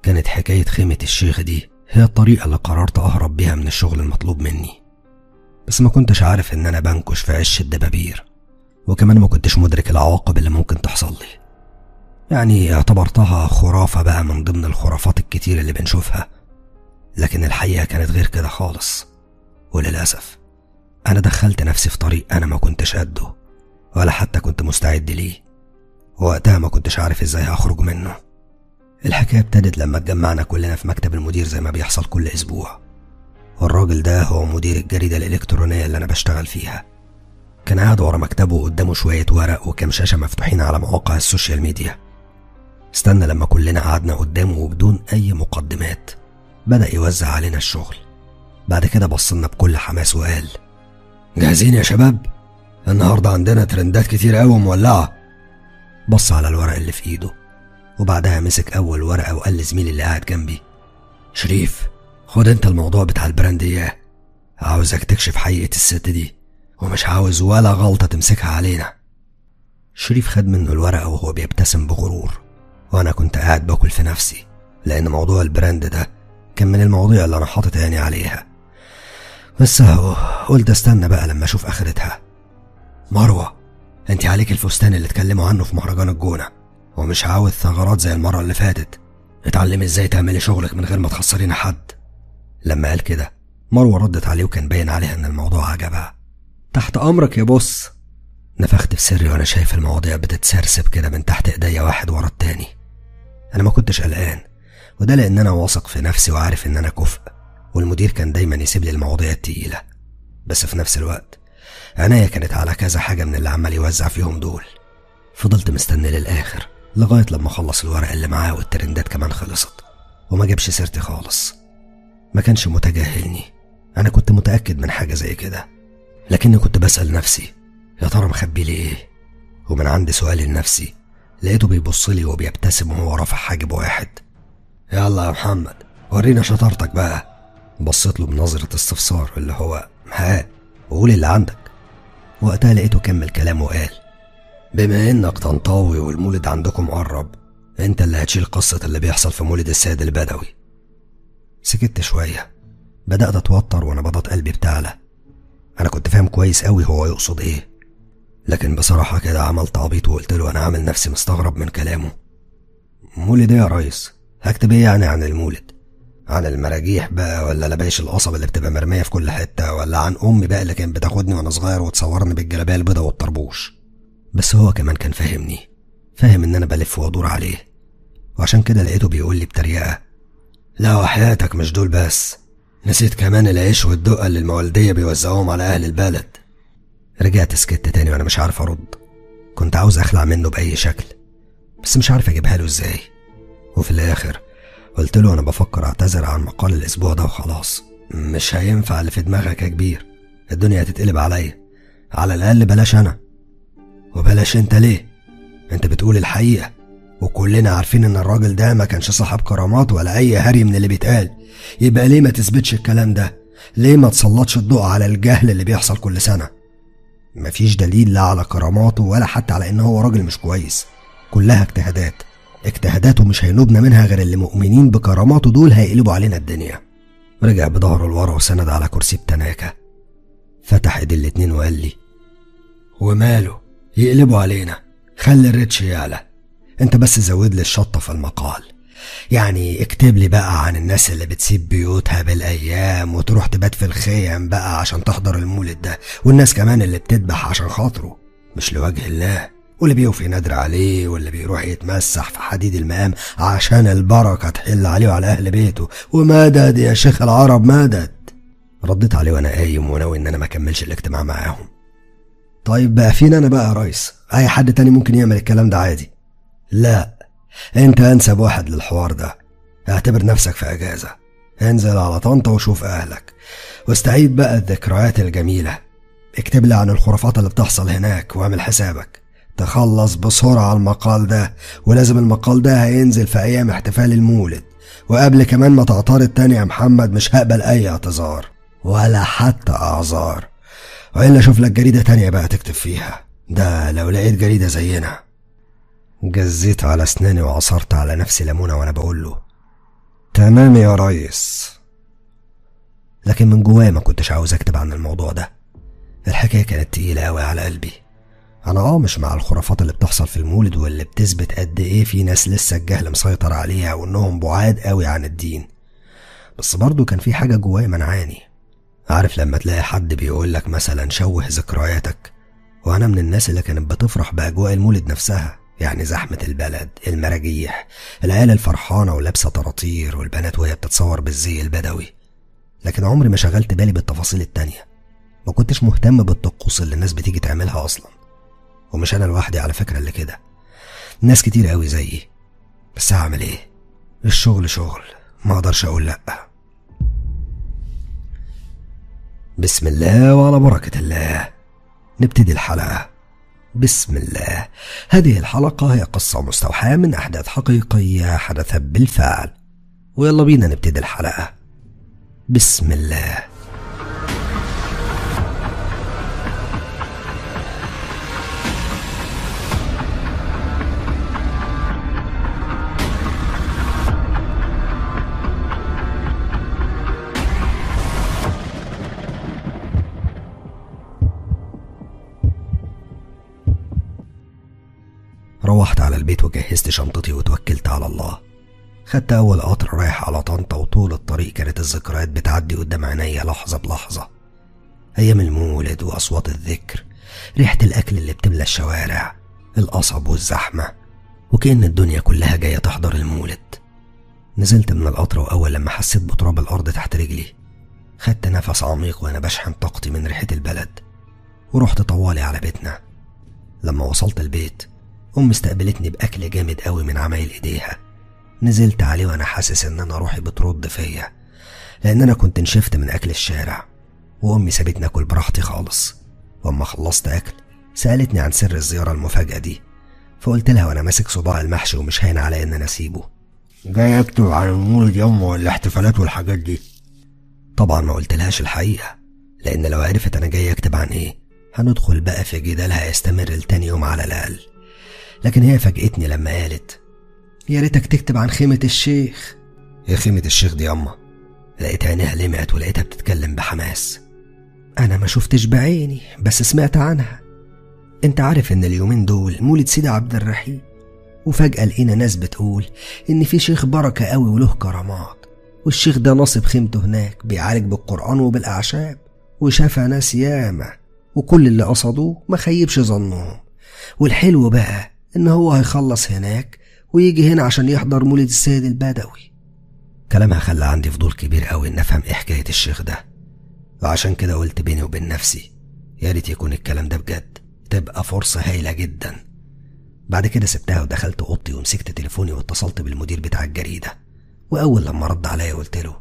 كانت حكاية خيمة الشيخ دي هي الطريقة اللي قررت أهرب بيها من الشغل المطلوب مني بس ما كنتش عارف إن أنا بنكش في عش الدبابير وكمان ما كنتش مدرك العواقب اللي ممكن تحصل لي يعني اعتبرتها خرافة بقى من ضمن الخرافات الكتير اللي بنشوفها لكن الحقيقة كانت غير كده خالص وللأسف أنا دخلت نفسي في طريق أنا ما كنتش قده ولا حتى كنت مستعد ليه وقتها ما كنتش عارف ازاي هخرج منه الحكاية ابتدت لما اتجمعنا كلنا في مكتب المدير زي ما بيحصل كل أسبوع والراجل ده هو مدير الجريدة الإلكترونية اللي أنا بشتغل فيها كان قاعد ورا مكتبه قدامه شوية ورق وكام شاشة مفتوحين على مواقع السوشيال ميديا استنى لما كلنا قعدنا قدامه وبدون أي مقدمات بدأ يوزع علينا الشغل بعد كده بصلنا بكل حماس وقال جاهزين يا شباب النهاردة عندنا ترندات كتير قوي مولعة بص على الورق اللي في ايده وبعدها مسك أول ورقة وقال لزميلي اللي قاعد جنبي شريف خد انت الموضوع بتاع البراند اياه عاوزك تكشف حقيقة الست دي ومش عاوز ولا غلطة تمسكها علينا شريف خد منه الورقة وهو بيبتسم بغرور وأنا كنت قاعد باكل في نفسي لأن موضوع البراند ده كان من المواضيع اللي أنا حاطط عيني عليها بس اهو قلت استنى بقى لما أشوف آخرتها مروة انت عليك الفستان اللي اتكلموا عنه في مهرجان الجونة ومش عاوز ثغرات زي المرة اللي فاتت اتعلمي ازاي تعملي شغلك من غير ما تخسرين حد لما قال كده مروة ردت عليه وكان باين عليها ان الموضوع عجبها تحت امرك يا بص نفخت في سري وانا شايف المواضيع بتتسرسب كده من تحت ايديا واحد ورا التاني انا ما كنتش قلقان وده لان انا واثق في نفسي وعارف ان انا كفء والمدير كان دايما يسيب لي المواضيع التقيلة بس في نفس الوقت عناية كانت على كذا حاجة من اللي عمال يوزع فيهم دول فضلت مستني للآخر لغاية لما خلص الورق اللي معاه والترندات كمان خلصت وما جابش سيرتي خالص ما كانش متجاهلني أنا كنت متأكد من حاجة زي كده لكني كنت بسأل نفسي يا ترى مخبي لي إيه ومن عندي سؤال لنفسي لقيته بيبص لي وبيبتسم وهو رافع حاجب واحد يلا يا محمد ورينا شطارتك بقى بصيت له بنظرة استفسار اللي هو ها وقول اللي عندك وقتها لقيته كمل كلامه وقال بما انك طنطاوي والمولد عندكم قرب انت اللي هتشيل قصة اللي بيحصل في مولد السيد البدوي سكت شوية بدأت اتوتر ونبضات قلبي بتعلى انا كنت فاهم كويس قوي هو يقصد ايه لكن بصراحة كده عملت عبيط وقلت له انا عامل نفسي مستغرب من كلامه مولد ايه يا ريس هكتب ايه يعني عن المولد عن المراجيح بقى ولا لبايش القصب اللي بتبقى مرمية في كل حتة ولا عن أمي بقى اللي كانت بتاخدني وأنا صغير وتصورني بالجلابية البيضة والطربوش بس هو كمان كان فاهمني فاهم إن أنا بلف وأدور عليه وعشان كده لقيته بيقول لي بتريقة لا وحياتك مش دول بس نسيت كمان العيش والدقة اللي الموالدية بيوزعوهم على أهل البلد رجعت سكت تاني وأنا مش عارف أرد كنت عاوز أخلع منه بأي شكل بس مش عارف أجيبها له إزاي وفي الآخر قلت له أنا بفكر أعتذر عن مقال الأسبوع ده وخلاص مش هينفع اللي في دماغك يا كبير الدنيا هتتقلب عليا على الأقل بلاش أنا وبلاش أنت ليه أنت بتقول الحقيقة وكلنا عارفين إن الراجل ده ما كانش صاحب كرامات ولا أي هري من اللي بيتقال يبقى ليه ما تثبتش الكلام ده ليه ما تسلطش الضوء على الجهل اللي بيحصل كل سنة مفيش دليل لا على كراماته ولا حتى على إن هو راجل مش كويس كلها اجتهادات اجتهاداته مش هينوبنا منها غير اللي مؤمنين بكراماته دول هيقلبوا علينا الدنيا رجع بظهره لورا وسند على كرسي بتناكة فتح ايدي الاتنين وقال لي وماله يقلبوا علينا خلي الريتش يعلى انت بس زود لي الشطة في المقال يعني اكتب لي بقى عن الناس اللي بتسيب بيوتها بالايام وتروح تبات في الخيم بقى عشان تحضر المولد ده والناس كمان اللي بتذبح عشان خاطره مش لوجه الله واللي بيوفي نادر عليه واللي بيروح يتمسح في حديد المقام عشان البركة تحل عليه وعلى أهل بيته ومدد يا شيخ العرب مدد رديت عليه وأنا قايم وناوي إن أنا ما أكملش الاجتماع معاهم طيب بقى فين أنا بقى يا ريس أي حد تاني ممكن يعمل الكلام ده عادي لا أنت أنسب واحد للحوار ده اعتبر نفسك في أجازة انزل على طنطا وشوف أهلك واستعيد بقى الذكريات الجميلة اكتب لي عن الخرافات اللي بتحصل هناك واعمل حسابك تخلص بسرعة المقال ده ولازم المقال ده هينزل في أيام احتفال المولد وقبل كمان ما تعترض تاني يا محمد مش هقبل أي اعتذار ولا حتى أعذار وإلا أشوف لك جريدة تانية بقى تكتب فيها ده لو لقيت جريدة زينا جزيت على أسناني وعصرت على نفسي ليمونة وأنا بقول له تمام يا ريس لكن من جوايا ما كنتش عاوز اكتب عن الموضوع ده الحكاية كانت تقيلة أوي على قلبي أنا اه مش مع الخرافات اللي بتحصل في المولد واللي بتثبت قد إيه في ناس لسه الجهل مسيطر عليها وإنهم بعاد أوي عن الدين بس برضه كان في حاجة جوايا منعاني عارف لما تلاقي حد بيقول لك مثلا شوه ذكرياتك وأنا من الناس اللي كانت بتفرح بأجواء المولد نفسها يعني زحمة البلد المراجيح العيال الفرحانة ولابسة طراطير والبنات وهي بتتصور بالزي البدوي لكن عمري ما شغلت بالي بالتفاصيل التانية ما كنتش مهتم بالطقوس اللي الناس بتيجي تعملها أصلا ومش أنا لوحدي على فكرة اللي كده ناس كتير قوي زيي بس هعمل ايه الشغل شغل ما اقدرش اقول لأ بسم الله وعلى بركة الله نبتدي الحلقة بسم الله هذه الحلقة هي قصة مستوحاة من أحداث حقيقية حدثت بالفعل ويلا بينا نبتدي الحلقة بسم الله روحت على البيت وجهزت شنطتي وتوكلت على الله خدت أول قطر رايح على طنطا وطول الطريق كانت الذكريات بتعدي قدام عينيا لحظة بلحظة أيام المولد وأصوات الذكر ريحة الأكل اللي بتملى الشوارع القصب والزحمة وكأن الدنيا كلها جاية تحضر المولد نزلت من القطر وأول لما حسيت بتراب الأرض تحت رجلي خدت نفس عميق وأنا بشحن طاقتي من ريحة البلد ورحت طوالي على بيتنا لما وصلت البيت أمي استقبلتني بأكل جامد قوي من عمايل إيديها نزلت عليه وأنا حاسس إن أنا روحي بترد فيا لأن أنا كنت نشفت من أكل الشارع وأمي سابتني أكل براحتي خالص وأما خلصت أكل سألتني عن سر الزيارة المفاجأة دي فقلت لها وأنا ماسك صباع المحشي ومش هين عليا إن أنا أسيبه جاي اكتب عن المولد يوم والاحتفالات والحاجات دي طبعا ما قلتلهاش الحقيقة لأن لو عرفت أنا جاي أكتب عن إيه هندخل بقى في جدال هيستمر لتاني يوم على الأقل لكن هي فاجأتني لما قالت يا ريتك تكتب عن خيمة الشيخ ايه خيمة الشيخ دي ياما لقيت عينيها لمعت ولقيتها بتتكلم بحماس أنا ما شفتش بعيني بس سمعت عنها أنت عارف إن اليومين دول مولد سيدي عبد الرحيم وفجأة لقينا ناس بتقول إن في شيخ بركة قوي وله كرامات والشيخ ده ناصب خيمته هناك بيعالج بالقرآن وبالأعشاب وشافى ناس ياما وكل اللي قصدوه ما خيبش ظنهم والحلو بقى إن هو هيخلص هناك ويجي هنا عشان يحضر مولد السيد البدوي كلامها خلى عندي فضول كبير قوي إن أفهم إيه حكاية الشيخ ده وعشان كده قلت بيني وبين نفسي يا ريت يكون الكلام ده بجد تبقى فرصة هايلة جدا بعد كده سبتها ودخلت اوضتي ومسكت تليفوني واتصلت بالمدير بتاع الجريده واول لما رد عليا قلت له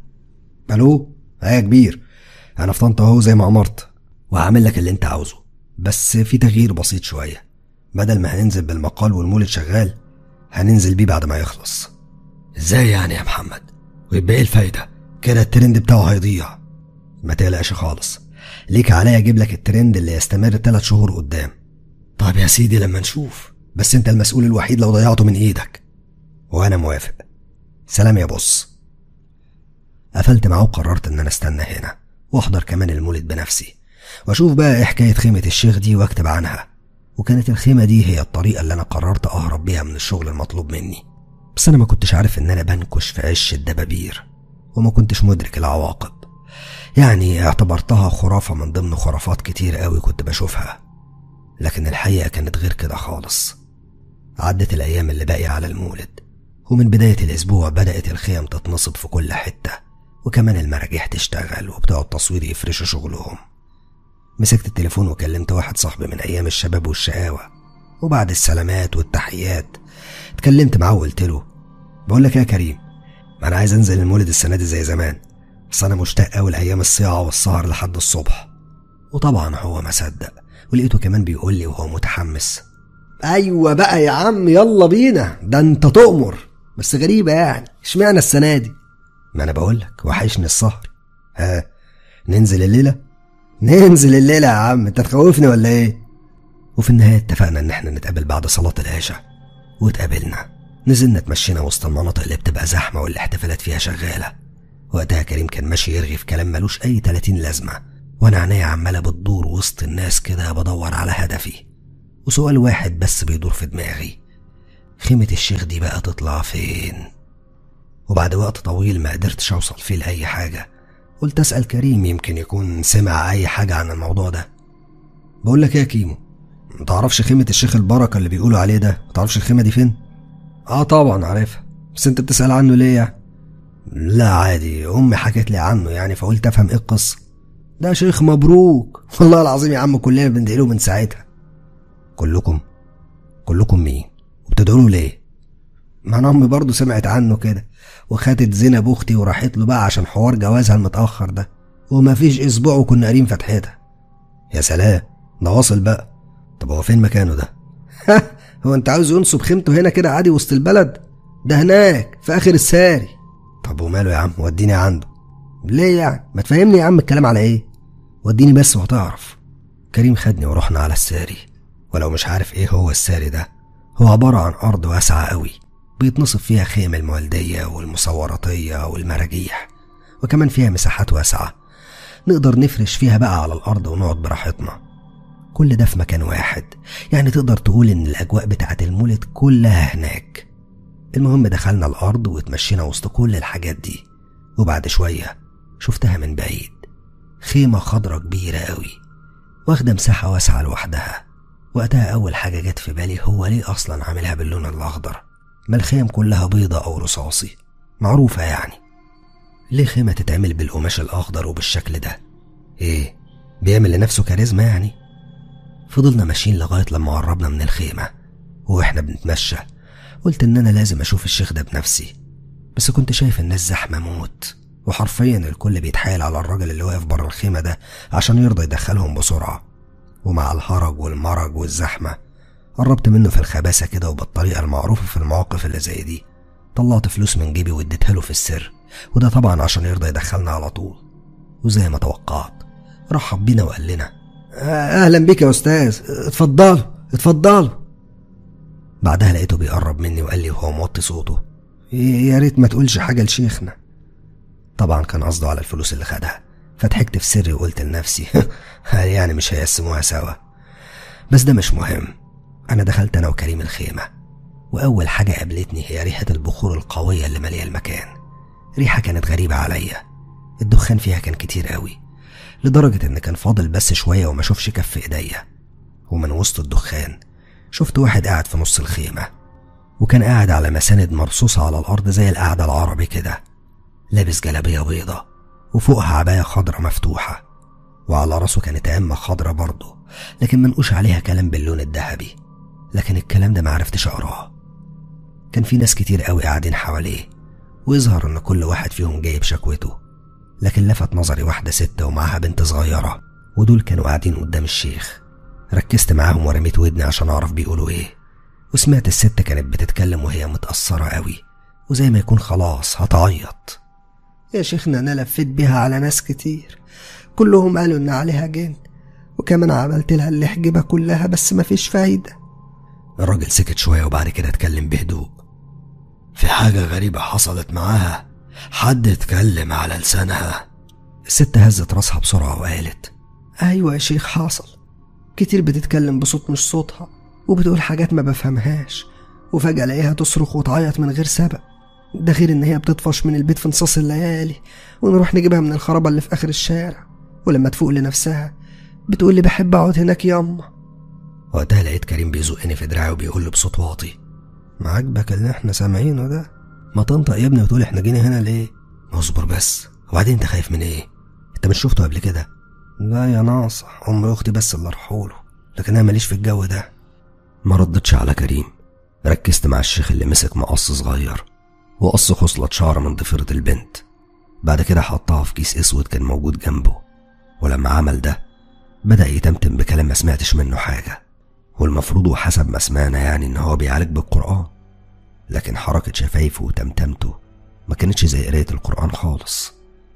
الو ها يا كبير انا في طنطا اهو زي ما امرت وهعمل لك اللي انت عاوزه بس في تغيير بسيط شويه بدل ما هننزل بالمقال والمولد شغال هننزل بيه بعد ما يخلص ازاي يعني يا محمد ويبقى ايه الفايده كده الترند بتاعه هيضيع ما تقلقش خالص ليك عليا اجيب لك الترند اللي يستمر ثلاث شهور قدام طيب يا سيدي لما نشوف بس انت المسؤول الوحيد لو ضيعته من ايدك وانا موافق سلام يا بص قفلت معاه وقررت ان انا استنى هنا واحضر كمان المولد بنفسي واشوف بقى ايه حكايه خيمه الشيخ دي واكتب عنها وكانت الخيمه دي هي الطريقه اللي انا قررت اهرب بيها من الشغل المطلوب مني بس انا ما كنتش عارف ان انا بنكش في عش الدبابير وما كنتش مدرك العواقب يعني اعتبرتها خرافه من ضمن خرافات كتير قوي كنت بشوفها لكن الحقيقه كانت غير كده خالص عدت الأيام اللي باقية على المولد ومن بداية الأسبوع بدأت الخيم تتنصب في كل حتة وكمان المراجيح تشتغل وبتوع التصوير يفرشوا شغلهم مسكت التليفون وكلمت واحد صاحبي من أيام الشباب والشقاوة وبعد السلامات والتحيات اتكلمت معاه وقلت له بقول لك يا كريم ما أنا عايز أنزل المولد السنة دي زي زمان بس أنا مشتاق أوي لأيام الصياعة والسهر لحد الصبح وطبعا هو ما صدق ولقيته كمان بيقول لي وهو متحمس ايوه بقى يا عم يلا بينا ده انت تؤمر بس غريبه يعني اشمعنى السنه دي ما انا بقول لك وحشني السهر ها ننزل الليله ننزل الليله يا عم انت تخوفني ولا ايه وفي النهايه اتفقنا ان احنا نتقابل بعد صلاه العشاء واتقابلنا نزلنا اتمشينا وسط المناطق اللي بتبقى زحمة والاحتفالات فيها شغالة وقتها كريم كان ماشي يرغي في كلام ملوش أي 30 لازمة وأنا عينيا عمالة بتدور وسط الناس كده بدور على هدفي وسؤال واحد بس بيدور في دماغي خيمة الشيخ دي بقى تطلع فين وبعد وقت طويل ما قدرتش أوصل فيه لأي حاجة قلت أسأل كريم يمكن يكون سمع أي حاجة عن الموضوع ده بقول لك ايه يا كيمو متعرفش خيمة الشيخ البركة اللي بيقولوا عليه ده متعرفش الخيمة دي فين؟ اه طبعا عارفها بس انت بتسأل عنه ليه يعني؟ لا عادي امي حكت لي عنه يعني فقلت افهم ايه القصة ده شيخ مبروك والله العظيم يا عم كلنا بندعي له من ساعتها كلكم كلكم مين وبتدعوا له ليه ما انا امي برضه سمعت عنه كده وخدت زينب اختي وراحت له بقى عشان حوار جوازها المتاخر ده وما فيش اسبوع وكنا قارين فتحتها يا سلام ده واصل بقى طب هو فين مكانه ده هو انت عاوز ينصب خيمته هنا كده عادي وسط البلد ده هناك في اخر الساري طب وماله يا عم وديني عنده ليه يعني ما تفهمني يا عم الكلام على ايه وديني بس وهتعرف كريم خدني ورحنا على الساري ولو مش عارف ايه هو الساري ده هو عبارة عن أرض واسعة قوي بيتنصب فيها خيم الموالدية والمصوراتية والمراجيح وكمان فيها مساحات واسعة نقدر نفرش فيها بقى على الأرض ونقعد براحتنا كل ده في مكان واحد يعني تقدر تقول إن الأجواء بتاعت المولد كلها هناك المهم دخلنا الأرض واتمشينا وسط كل الحاجات دي وبعد شوية شفتها من بعيد خيمة خضرة كبيرة قوي واخدة مساحة واسعة لوحدها وقتها أول حاجة جت في بالي هو ليه أصلا عاملها باللون الأخضر ما الخيم كلها بيضة أو رصاصي معروفة يعني ليه خيمة تتعمل بالقماش الأخضر وبالشكل ده إيه بيعمل لنفسه كاريزما يعني فضلنا ماشيين لغاية لما قربنا من الخيمة وإحنا بنتمشى قلت إن أنا لازم أشوف الشيخ ده بنفسي بس كنت شايف الناس زحمة موت وحرفيا الكل بيتحايل على الراجل اللي واقف بره الخيمة ده عشان يرضى يدخلهم بسرعة ومع الهرج والمرج والزحمة قربت منه في الخباثة كده وبالطريقة المعروفة في المواقف اللي زي دي طلعت فلوس من جيبي واديتها له في السر وده طبعا عشان يرضى يدخلنا على طول وزي ما توقعت رحب بينا وقال لنا اهلا بك يا استاذ اتفضلوا اتفضلوا بعدها لقيته بيقرب مني وقال لي وهو موطي صوته يا ريت ما تقولش حاجه لشيخنا طبعا كان قصده على الفلوس اللي خدها فضحكت في سري وقلت لنفسي يعني مش هيقسموها سوا بس ده مش مهم انا دخلت انا وكريم الخيمه واول حاجه قابلتني هي ريحه البخور القويه اللي ماليه المكان ريحه كانت غريبه عليا الدخان فيها كان كتير قوي لدرجة إن كان فاضل بس شوية وما شوفش كف إيديا ومن وسط الدخان شفت واحد قاعد في نص الخيمة وكان قاعد على مساند مرصوصة على الأرض زي القعدة العربي كده لابس جلابية بيضة وفوقها عباية خضرة مفتوحة وعلى راسه كانت عمة خضرة برضه لكن منقوش عليها كلام باللون الذهبي لكن الكلام ده معرفتش أقراه كان في ناس كتير قوي قاعدين حواليه ويظهر إن كل واحد فيهم جايب شكوته لكن لفت نظري واحدة ست ومعاها بنت صغيرة ودول كانوا قاعدين قدام الشيخ ركزت معاهم ورميت ودني عشان أعرف بيقولوا إيه وسمعت الست كانت بتتكلم وهي متأثرة قوي وزي ما يكون خلاص هتعيط يا شيخنا أنا لفيت بيها على ناس كتير كلهم قالوا إن عليها جن وكمان عملت لها الحجبة كلها بس مفيش فايدة الراجل سكت شوية وبعد كده اتكلم بهدوء في حاجة غريبة حصلت معاها حد اتكلم على لسانها الست هزت راسها بسرعة وقالت أيوة يا شيخ حاصل كتير بتتكلم بصوت مش صوتها وبتقول حاجات ما بفهمهاش وفجأة الاقيها تصرخ وتعيط من غير سبب ده غير ان هي بتطفش من البيت في نصاص الليالي ونروح نجيبها من الخرابة اللي في اخر الشارع ولما تفوق لنفسها بتقول لي بحب اقعد هناك ياما وقتها لقيت كريم بيزقني في دراعي وبيقول لي بصوت واطي ما عاجبك اللي احنا سامعينه ده ما تنطق يا ابني وتقول احنا جينا هنا ليه اصبر بس وبعدين انت خايف من ايه انت مش شفته قبل كده لا يا ناصح ام اختي بس اللي ارحوله لكن انا ماليش في الجو ده ما ردتش على كريم ركزت مع الشيخ اللي مسك مقص صغير وقص خصلة شعر من ضفيرة البنت بعد كده حطها في كيس اسود كان موجود جنبه ولما عمل ده بدأ يتمتم بكلام ما سمعتش منه حاجة والمفروض وحسب ما سمعنا يعني ان هو بيعالج بالقرآن لكن حركة شفايفه وتمتمته ما كانتش زي قراية القرآن خالص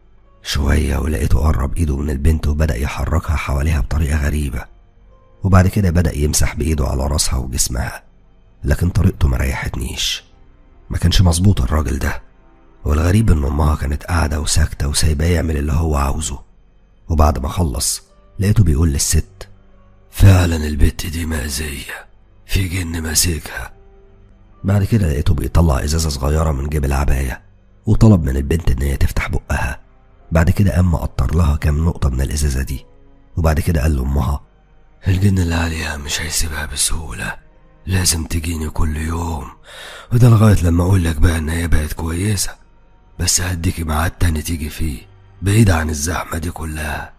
شوية ولقيته قرب ايده من البنت وبدأ يحركها حواليها بطريقة غريبة وبعد كده بدأ يمسح بإيده على راسها وجسمها لكن طريقته ما ريحتنيش ما كانش مظبوط الراجل ده والغريب ان امها كانت قاعدة وساكتة وسايباه يعمل اللي هو عاوزه وبعد ما خلص لقيته بيقول للست فعلا البت دي مأذية في جن ماسكها بعد كده لقيته بيطلع ازازة صغيرة من جيب العباية وطلب من البنت ان هي تفتح بقها بعد كده قام مقطر لها كام نقطة من الازازة دي وبعد كده قال لامها الجن اللي عليها مش هيسيبها بسهولة لازم تجيني كل يوم وده لغاية لما أقولك بقى إن هي بقت كويسة بس هديكي ميعاد تاني تيجي فيه بعيد عن الزحمة دي كلها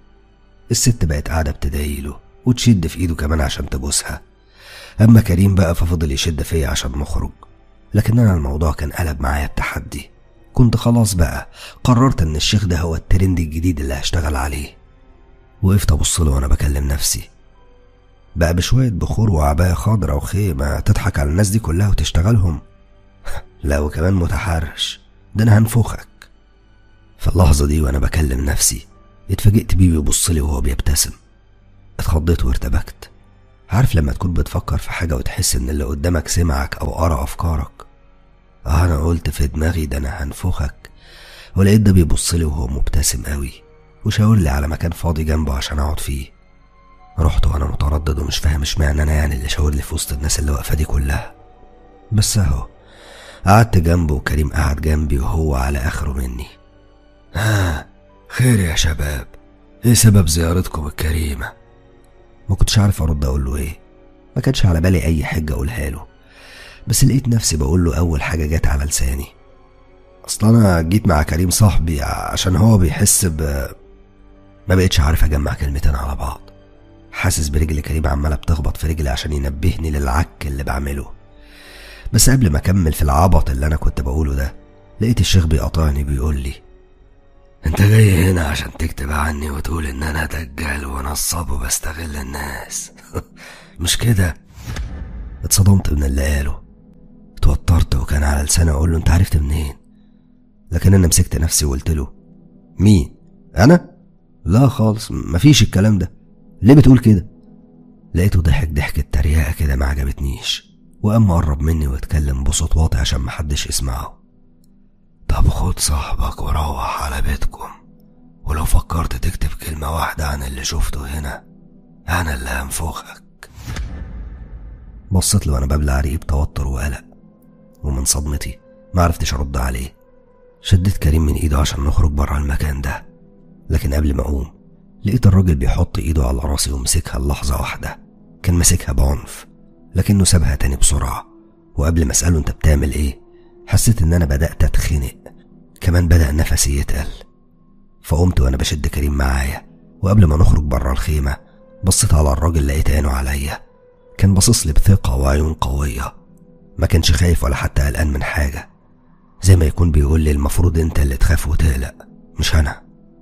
الست بقت قاعدة بتدعيله وتشد في ايده كمان عشان تبوسها اما كريم بقى ففضل يشد فيا عشان نخرج لكن انا الموضوع كان قلب معايا بتحدي كنت خلاص بقى قررت ان الشيخ ده هو الترند الجديد اللي هشتغل عليه وقفت ابص له وانا بكلم نفسي بقى بشوية بخور وعباية خضرة وخيمة تضحك على الناس دي كلها وتشتغلهم لا وكمان متحرش ده انا هنفخك في اللحظة دي وانا بكلم نفسي اتفاجئت بيه بيبص لي وهو بيبتسم اتخضيت وارتبكت عارف لما تكون بتفكر في حاجة وتحس ان اللي قدامك سمعك او قرا افكارك اه انا قلت في دماغي ده انا هنفخك ولقيت ده بيبص لي وهو مبتسم قوي وشاور لي على مكان فاضي جنبه عشان اقعد فيه رحت وانا متردد ومش فاهم اشمعنى انا يعني اللي شاور لي في وسط الناس اللي واقفه دي كلها بس اهو قعدت جنبه وكريم قعد جنبي وهو على اخره مني ها خير يا شباب ايه سبب زيارتكم الكريمة ما كنتش عارف ارد اقول له ايه ما كانش على بالي اي حاجه اقولها له بس لقيت نفسي بقول له اول حاجه جت على لساني اصل انا جيت مع كريم صاحبي عشان هو بيحس ب ما بقتش عارف اجمع كلمتين على بعض حاسس برجل كريم عماله بتخبط في رجلي عشان ينبهني للعك اللي بعمله بس قبل ما اكمل في العبط اللي انا كنت بقوله ده لقيت الشيخ بيقاطعني بيقول لي انت جاي هنا عشان تكتب عني وتقول ان انا دجال ونصاب وبستغل الناس مش كده اتصدمت من اللي قاله اتوترت وكان على لساني اقول له انت عرفت منين لكن انا مسكت نفسي وقلت له مين انا لا خالص مفيش الكلام ده ليه بتقول كده لقيته ضحك ضحكة تريقة كده ما عجبتنيش وقام قرب مني واتكلم بصوت واطي عشان محدش يسمعه طب خد صاحبك وروح على بيتكم ولو فكرت تكتب كلمة واحدة عن اللي شفته هنا أنا اللي هنفخك بصيت له وانا ببلع ريقي بتوتر وقلق ومن صدمتي ما عرفتش ارد عليه شديت كريم من ايده عشان نخرج بره المكان ده لكن قبل ما اقوم لقيت الراجل بيحط ايده على راسي ومسكها لحظة واحدة كان ماسكها بعنف لكنه سابها تاني بسرعة وقبل ما اسأله انت بتعمل ايه حسيت ان انا بدأت اتخنق كمان بدأ نفسي يتقل فقمت وانا بشد كريم معايا وقبل ما نخرج بره الخيمة بصيت على الراجل لقيت عينه عليا كان باصص لي بثقة وعيون قوية ما كانش خايف ولا حتى قلقان من حاجة زي ما يكون بيقول لي المفروض انت اللي تخاف وتقلق مش انا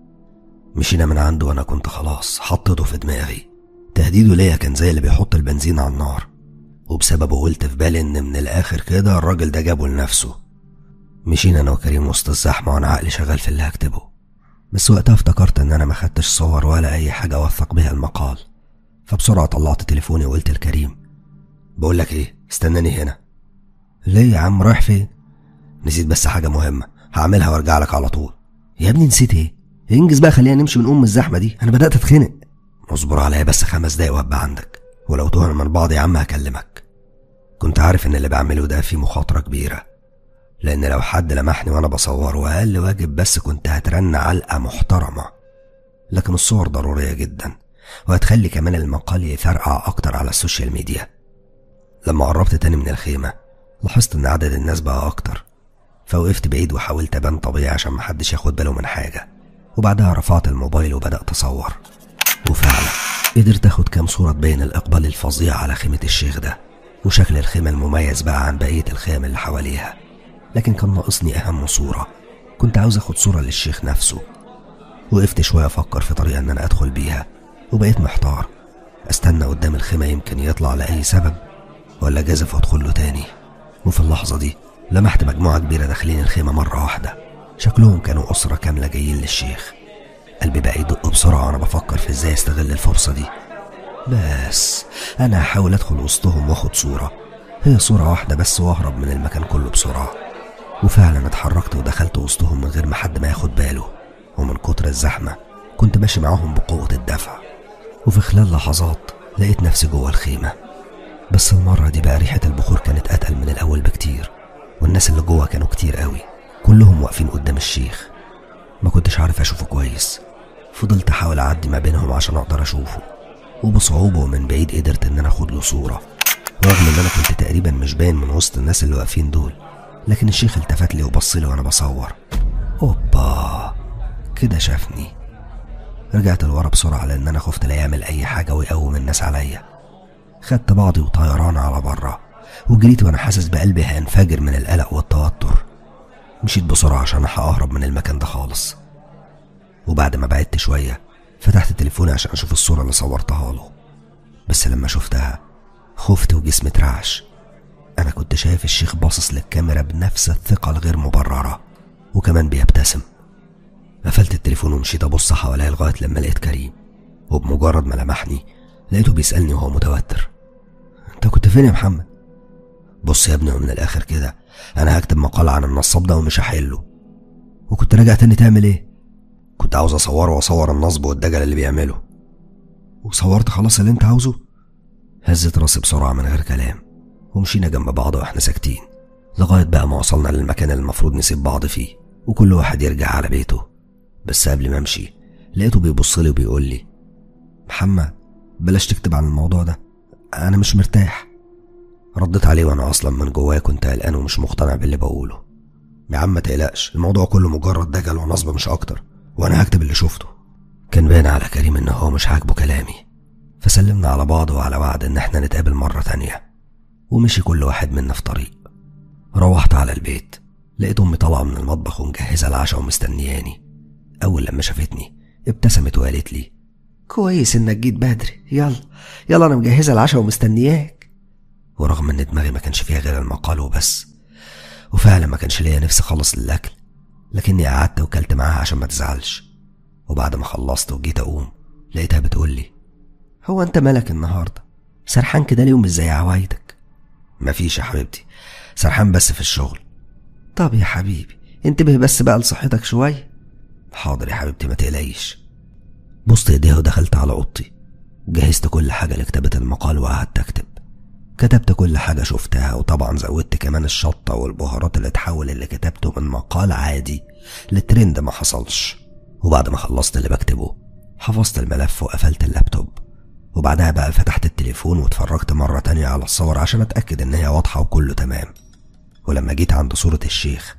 مشينا من عنده وانا كنت خلاص حطيته في دماغي تهديده ليا كان زي اللي بيحط البنزين على النار وبسببه قلت في بالي ان من الاخر كده الراجل ده جابه لنفسه مشينا انا وكريم وسط الزحمه وانا عقلي شغال في اللي هكتبه بس وقتها افتكرت ان انا ما خدتش صور ولا اي حاجه اوثق بيها المقال فبسرعه طلعت تليفوني وقلت لكريم بقول لك ايه استناني هنا ليه يا عم رايح فين نسيت بس حاجه مهمه هعملها وارجع لك على طول يا ابني نسيت ايه انجز بقى خلينا نمشي من ام الزحمه دي انا بدات اتخنق اصبر عليا بس خمس دقايق وابقى عندك ولو تهنا من بعض يا عم هكلمك كنت عارف ان اللي بعمله ده فيه مخاطره كبيره لان لو حد لمحني وانا بصور واقل واجب بس كنت هترن علقه محترمه لكن الصور ضروريه جدا وهتخلي كمان المقال يفرقع اكتر على السوشيال ميديا لما قربت تاني من الخيمه لاحظت ان عدد الناس بقى اكتر فوقفت بعيد وحاولت ابان طبيعي عشان محدش ياخد باله من حاجه وبعدها رفعت الموبايل وبدات اصور وفعلا قدرت اخد كام صورة تبين الإقبال الفظيع على خيمة الشيخ ده وشكل الخيمة المميز بقى عن بقية الخيم اللي حواليها لكن كان ناقصني أهم صورة كنت عاوز اخد صورة للشيخ نفسه وقفت شوية أفكر في طريقة إن أنا أدخل بيها وبقيت محتار أستنى قدام الخيمة يمكن يطلع لأي سبب ولا جازف وأدخل له تاني وفي اللحظة دي لمحت مجموعة كبيرة داخلين الخيمة مرة واحدة شكلهم كانوا أسرة كاملة جايين للشيخ قلبي بقى يدق بسرعة وأنا بفكر في إزاي أستغل الفرصة دي بس أنا هحاول أدخل وسطهم وآخد صورة هي صورة واحدة بس واهرب من المكان كله بسرعة وفعلا اتحركت ودخلت وسطهم من غير ما حد ما ياخد باله ومن كتر الزحمة كنت ماشي معاهم بقوة الدفع وفي خلال لحظات لقيت نفسي جوه الخيمة بس المرة دي بقى ريحة البخور كانت أتقل من الأول بكتير والناس اللي جوه كانوا كتير قوي كلهم واقفين قدام الشيخ ما كنتش عارف أشوفه كويس فضلت أحاول أعدي ما بينهم عشان أقدر أشوفه وبصعوبة ومن بعيد قدرت إن أنا أخد له صورة رغم إن أنا كنت تقريبا مش باين من وسط الناس اللي واقفين دول لكن الشيخ التفت لي وبص لي وأنا بصور أوبا كده شافني رجعت لورا بسرعة لأن أنا خفت لا يعمل أي حاجة ويقوم الناس عليا خدت بعضي وطيران على برا وجريت وأنا حاسس بقلبي هينفجر من القلق والتوتر مشيت بسرعة عشان ألحق أهرب من المكان ده خالص وبعد ما بعدت شوية فتحت تليفوني عشان أشوف الصورة اللي صورتها له بس لما شفتها خفت وجسمي اترعش أنا كنت شايف الشيخ باصص للكاميرا بنفس الثقة الغير مبررة وكمان بيبتسم قفلت التليفون ومشيت أبص حواليا لغاية لما لقيت كريم وبمجرد ما لمحني لقيته بيسألني وهو متوتر أنت كنت فين يا محمد؟ بص يا ابني ومن الآخر كده أنا هكتب مقال عن النصاب ده ومش هحله وكنت راجع تاني تعمل إيه؟ كنت عاوز أصوره وأصور النصب والدجل اللي بيعمله وصورت خلاص اللي أنت عاوزه؟ هزت راسي بسرعة من غير كلام ومشينا جنب بعض واحنا ساكتين لغاية بقى ما وصلنا للمكان اللي المفروض نسيب بعض فيه وكل واحد يرجع على بيته بس قبل ما امشي لقيته بيبص لي وبيقول لي محمد بلاش تكتب عن الموضوع ده انا مش مرتاح رديت عليه وانا اصلا من جوايا كنت قلقان ومش مقتنع باللي بقوله يا عم ما تقلقش الموضوع كله مجرد دجل ونصب مش اكتر وانا هكتب اللي شفته كان باين على كريم ان هو مش عاجبه كلامي فسلمنا على بعض وعلى وعد ان احنا نتقابل مرة تانية ومشي كل واحد منا في طريق روحت على البيت لقيت امي طالعة من المطبخ ومجهزة العشاء ومستنياني اول لما شافتني ابتسمت وقالت لي كويس انك جيت بدري يلا يلا انا مجهزة العشاء ومستنياك ورغم ان دماغي ما كانش فيها غير المقال وبس وفعلا ما كانش ليا نفسي خالص للاكل لكني قعدت وكلت معاها عشان ما تزعلش وبعد ما خلصت وجيت اقوم لقيتها بتقول لي هو انت مالك النهارده سرحان كده ليه ومش زي عوايدك مفيش يا حبيبتي سرحان بس في الشغل طب يا حبيبي انتبه بس بقى لصحتك شويه حاضر يا حبيبتي ما تقلقيش بصت ايديها ودخلت على اوضتي جهزت كل حاجه لكتابه المقال وقعدت اكتب كتبت كل حاجة شفتها وطبعا زودت كمان الشطة والبهارات اللي تحول اللي كتبته من مقال عادي لترند ما حصلش وبعد ما خلصت اللي بكتبه حفظت الملف وقفلت اللابتوب وبعدها بقى فتحت التليفون واتفرجت مرة تانية على الصور عشان اتأكد ان هي واضحة وكله تمام ولما جيت عند صورة الشيخ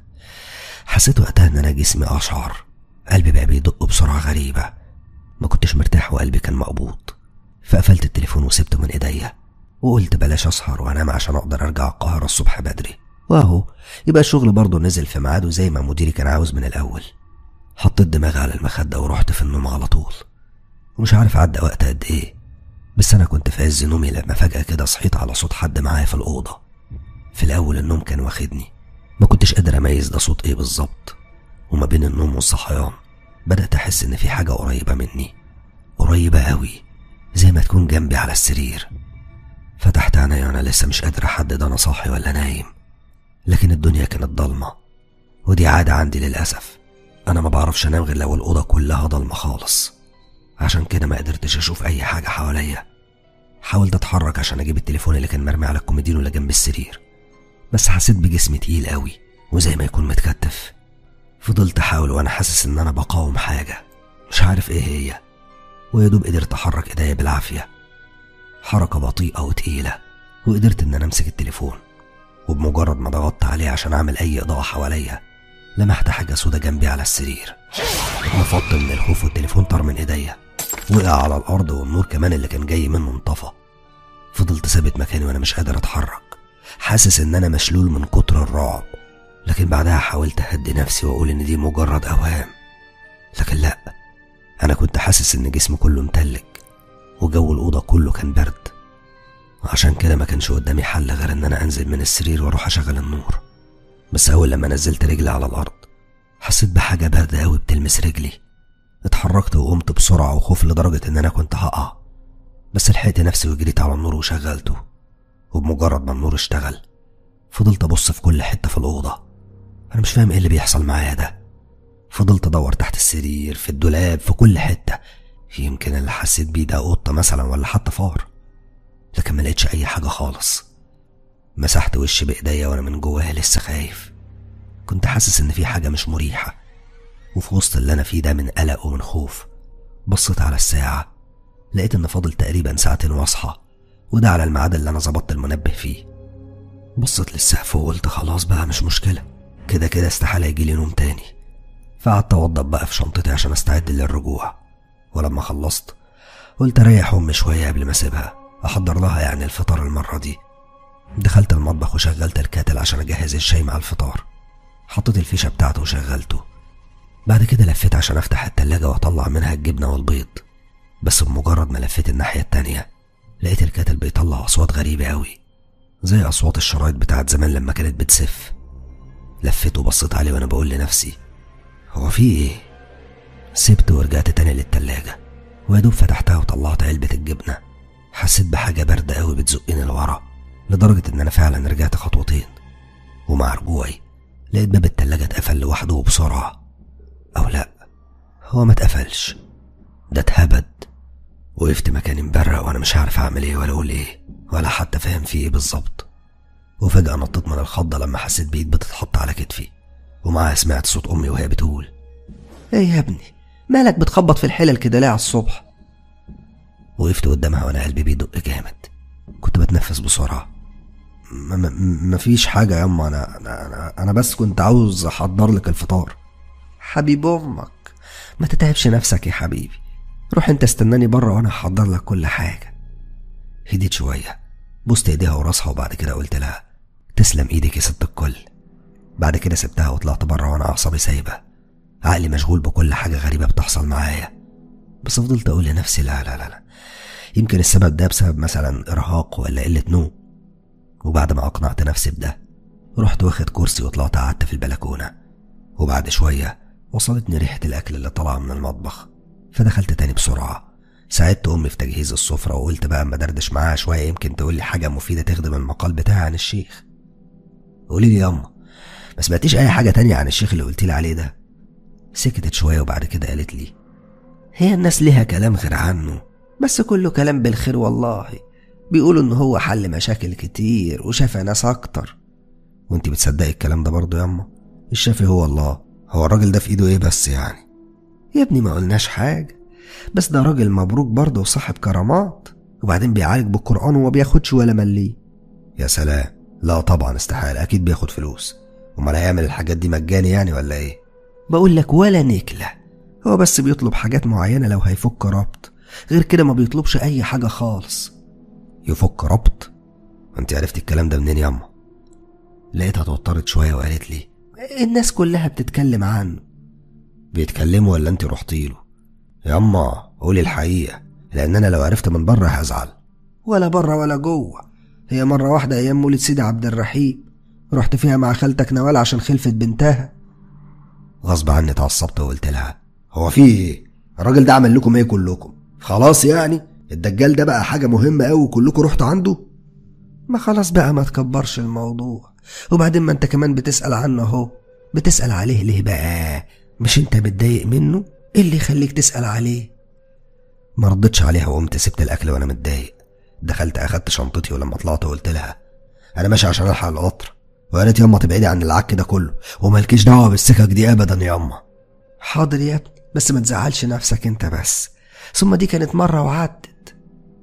حسيت وقتها ان انا جسمي اشعر قلبي بقى بيدق بسرعة غريبة ما كنتش مرتاح وقلبي كان مقبوض فقفلت التليفون وسبته من ايديا وقلت بلاش اسهر وانام عشان اقدر ارجع القاهرة الصبح بدري واهو يبقى الشغل برضه نزل في ميعاده زي ما مديري كان عاوز من الاول حطيت دماغي على المخدة ورحت في النوم على طول ومش عارف عدى وقت قد ايه بس انا كنت في عز نومي لما فجأة كده صحيت على صوت حد معايا في الأوضة في الأول النوم كان واخدني ما كنتش قادر أميز ده صوت ايه بالظبط وما بين النوم والصحيان بدأت أحس إن في حاجة قريبة مني قريبة قوي زي ما تكون جنبي على السرير فتحت عيني وانا لسه مش قادر احدد انا صاحي ولا نايم لكن الدنيا كانت ضلمة ودي عادة عندي للأسف أنا ما بعرفش أنام غير لو الأوضة كلها ضلمة خالص عشان كده ما قدرتش أشوف أي حاجة حواليا حاولت أتحرك عشان أجيب التليفون اللي كان مرمي على الكوميدينو اللي جنب السرير بس حسيت بجسمي تقيل قوي وزي ما يكون متكتف فضلت أحاول وأنا حاسس إن أنا بقاوم حاجة مش عارف إيه هي ويا دوب قدرت أحرك إيديا بالعافية حركة بطيئة وتقيلة وقدرت إن أنا أمسك التليفون وبمجرد ما ضغطت عليه عشان أعمل أي إضاءة حواليا لمحت حاجة سودة جنبي على السرير نفضت من الخوف والتليفون طار من إيديا وقع على الأرض والنور كمان اللي كان جاي منه انطفى فضلت ثابت مكاني وأنا مش قادر أتحرك حاسس إن أنا مشلول من كتر الرعب لكن بعدها حاولت أهدي نفسي وأقول إن دي مجرد أوهام لكن لأ أنا كنت حاسس إن جسمي كله متلج وجو الأوضة كله كان برد عشان كده ما كانش قدامي حل غير إن أنا أنزل من السرير وأروح أشغل النور بس أول لما نزلت رجلي على الأرض حسيت بحاجة باردة أوي بتلمس رجلي اتحركت وقمت بسرعة وخوف لدرجة إن أنا كنت هقع بس لحقت نفسي وجريت على النور وشغلته وبمجرد ما النور اشتغل فضلت أبص في كل حتة في الأوضة أنا مش فاهم إيه اللي بيحصل معايا ده فضلت أدور تحت السرير في الدولاب في كل حتة يمكن اللي حسيت بيه ده قطة مثلا ولا حتى فار لكن ما لقيتش أي حاجة خالص مسحت وشي بإيديا وأنا من جواها لسه خايف كنت حاسس إن في حاجة مش مريحة وفي وسط اللي أنا فيه ده من قلق ومن خوف بصيت على الساعة لقيت إن فاضل تقريبا ساعتين وأصحى وده على الميعاد اللي أنا ظبطت المنبه فيه بصيت للسقف وقلت خلاص بقى مش مشكلة كده كده استحالة يجيلي نوم تاني فقعدت أوضب بقى في شنطتي عشان أستعد للرجوع ولما خلصت قلت أريح أمي شوية قبل ما أسيبها أحضر لها يعني الفطار المرة دي دخلت المطبخ وشغلت الكاتل عشان أجهز الشاي مع الفطار حطيت الفيشة بتاعته وشغلته بعد كده لفيت عشان أفتح التلاجة وأطلع منها الجبنة والبيض بس بمجرد ما لفيت الناحية التانية لقيت الكاتل بيطلع أصوات غريبة أوي زي أصوات الشرايط بتاعت زمان لما كانت بتسف لفيت وبصيت عليه وأنا بقول لنفسي هو في إيه؟ سبت ورجعت تاني للتلاجة ويا فتحتها وطلعت علبة الجبنة حسيت بحاجة باردة أوي بتزقني لورا لدرجة إن أنا فعلا رجعت خطوتين ومع رجوعي لقيت باب التلاجة اتقفل لوحده وبسرعة أو لأ هو ما اتقفلش ده اتهبد وقفت مكاني مبرق وأنا مش عارف أعمل إيه ولا أقول إيه ولا حتى فاهم في إيه بالظبط وفجأة نطيت من الخضة لما حسيت بإيد بتتحط على كتفي ومعاها سمعت صوت أمي وهي بتقول ايه يا ابني مالك بتخبط في الحلل كده ليه على الصبح وقفت قدامها وانا قلبي بيدق جامد كنت بتنفس بسرعه م- م- مفيش حاجه يا اما انا انا انا, أنا بس كنت عاوز احضر لك الفطار حبيب امك ما تتعبش نفسك يا حبيبي روح انت استناني بره وانا هحضر لك كل حاجه هديت شويه بوست ايديها وراسها وبعد كده قلت لها تسلم ايدك يا ست الكل بعد كده سبتها وطلعت بره وانا اعصابي سايبه عقلي مشغول بكل حاجه غريبه بتحصل معايا بس فضلت اقول لنفسي لا لا لا لا يمكن السبب ده بسبب مثلا ارهاق ولا قله نوم وبعد ما اقنعت نفسي بده رحت واخد كرسي وطلعت قعدت في البلكونه وبعد شويه وصلتني ريحه الاكل اللي طالعه من المطبخ فدخلت تاني بسرعه ساعدت امي في تجهيز السفره وقلت بقى اما دردش معاها شويه يمكن تقول لي حاجه مفيده تخدم المقال بتاعي عن الشيخ قولي لي ياما ما سمعتيش اي حاجه تانية عن الشيخ اللي قلت لي عليه ده سكتت شويه وبعد كده قالت لي هي الناس ليها كلام غير عنه بس كله كلام بالخير والله بيقولوا ان هو حل مشاكل كتير وشفى ناس اكتر وانت بتصدقي الكلام ده برضه ياما الشافي هو الله هو الراجل ده في ايده ايه بس يعني يا ابني ما قلناش حاجة بس ده راجل مبروك برضه وصاحب كرامات وبعدين بيعالج بالقرآن وما بياخدش ولا مليه يا سلام لا طبعا استحالة اكيد بياخد فلوس امال هيعمل الحاجات دي مجاني يعني ولا ايه بقول لك ولا نكلة هو بس بيطلب حاجات معينة لو هيفك ربط غير كده ما بيطلبش أي حاجة خالص يفك ربط انت عرفتي الكلام ده منين ياما لقيتها اتوترت شوية وقالت لي الناس كلها بتتكلم عنه بيتكلموا ولا انت رحتي له ياما قولي الحقيقة لأن أنا لو عرفت من بره هزعل ولا بره ولا جوه هي مرة واحدة أيام مولد سيدي عبد الرحيم رحت فيها مع خالتك نوال عشان خلفت بنتها غصب عني اتعصبت وقلت لها هو في ايه الراجل ده عمل لكم ايه كلكم خلاص يعني الدجال ده بقى حاجة مهمة أوي وكلكم رحتوا عنده ما خلاص بقى ما تكبرش الموضوع وبعدين ما انت كمان بتسأل عنه اهو بتسأل عليه ليه بقى مش انت متضايق منه ايه اللي يخليك تسأل عليه ما ردتش عليها وقمت سبت الأكل وأنا متضايق دخلت أخدت شنطتي ولما طلعت قلت لها أنا ماشي عشان ألحق القطر ويا ريت ياما تبعدي عن العك ده كله ومالكيش دعوة بالسكك دي أبدا ياما حاضر يا ابني بس ما تزعلش نفسك انت بس ثم دي كانت مرة وعدت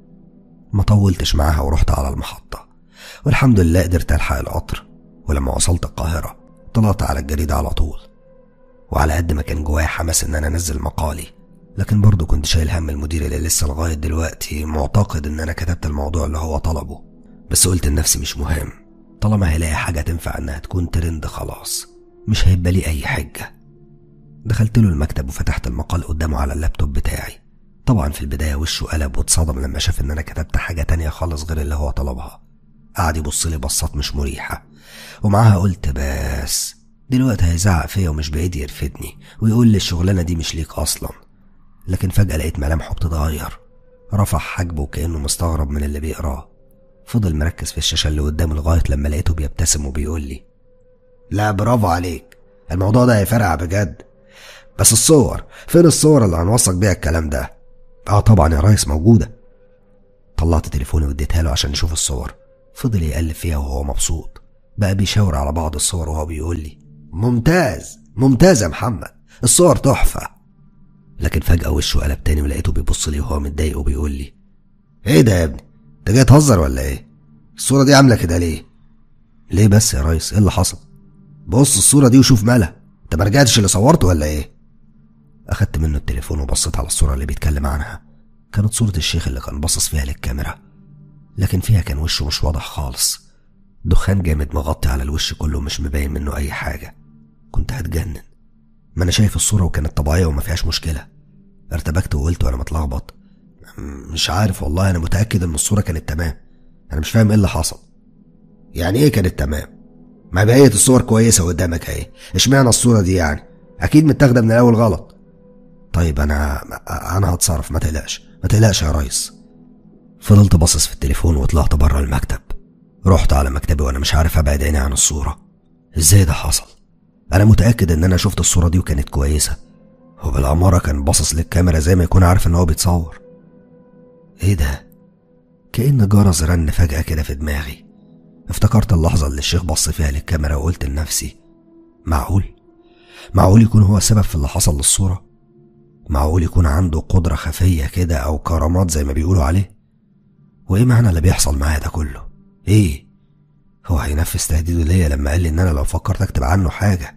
ما طولتش معاها ورحت على المحطة والحمد لله قدرت ألحق القطر ولما وصلت القاهرة طلعت على الجريدة على طول وعلى قد ما كان جوايا حماس إن أنا أنزل مقالي لكن برضه كنت شايل هم المدير اللي لسه لغاية دلوقتي معتقد إن أنا كتبت الموضوع اللي هو طلبه بس قلت لنفسي مش مهم طالما هيلاقي حاجة تنفع إنها تكون ترند خلاص مش هيبقى لي أي حجة دخلت له المكتب وفتحت المقال قدامه على اللابتوب بتاعي طبعا في البداية وشه قلب واتصدم لما شاف إن أنا كتبت حاجة تانية خالص غير اللي هو طلبها قعد يبص لي بصات مش مريحة ومعاها قلت بس دلوقتي هيزعق فيا ومش بعيد يرفدني ويقول لي الشغلانة دي مش ليك أصلا لكن فجأة لقيت ملامحه بتتغير رفع حاجبه وكأنه مستغرب من اللي بيقراه فضل مركز في الشاشة اللي قدامه لغاية لما لقيته بيبتسم وبيقول لي لا برافو عليك الموضوع ده هيفرقع بجد بس الصور فين الصور اللي هنوثق بيها الكلام ده اه طبعا يا ريس موجودة طلعت تليفوني واديتها له عشان نشوف الصور فضل يقلب فيها وهو مبسوط بقى بيشاور على بعض الصور وهو بيقول لي ممتاز ممتاز يا محمد الصور تحفة لكن فجأة وشه قلب تاني ولقيته بيبص لي وهو متضايق وبيقول لي ايه ده يا ابني انت جاي تهزر ولا ايه الصورة دي عاملة كده ليه ليه بس يا ريس ايه اللي حصل بص الصورة دي وشوف مالها انت ما رجعتش اللي صورته ولا ايه اخدت منه التليفون وبصيت على الصورة اللي بيتكلم عنها كانت صورة الشيخ اللي كان باصص فيها للكاميرا لكن فيها كان وشه مش واضح خالص دخان جامد مغطي على الوش كله مش مبين منه اي حاجة كنت هتجنن ما انا شايف الصورة وكانت طبيعية وما فيهاش مشكلة ارتبكت وقلت وانا متلخبط مش عارف والله انا متأكد ان الصورة كانت تمام انا مش فاهم ايه اللي حصل يعني ايه كانت تمام ما بقية الصور كويسة قدامك اهي اشمعنى الصورة دي يعني اكيد متاخدة من الاول غلط طيب انا انا هتصرف ما تقلقش ما تقلقش يا ريس فضلت باصص في التليفون وطلعت بره المكتب رحت على مكتبي وانا مش عارف ابعد عيني عن الصورة ازاي ده حصل انا متأكد ان انا شفت الصورة دي وكانت كويسة وبالعمارة كان باصص للكاميرا زي ما يكون عارف ان هو بيتصور ايه ده كأن جرس رن فجأة كده في دماغي افتكرت اللحظة اللي الشيخ بص فيها للكاميرا وقلت لنفسي معقول معقول يكون هو السبب في اللي حصل للصورة معقول يكون عنده قدرة خفية كده أو كرامات زي ما بيقولوا عليه وإيه معنى اللي بيحصل معايا ده كله إيه هو هينفذ تهديده ليا لما قال لي إن أنا لو فكرت أكتب عنه حاجة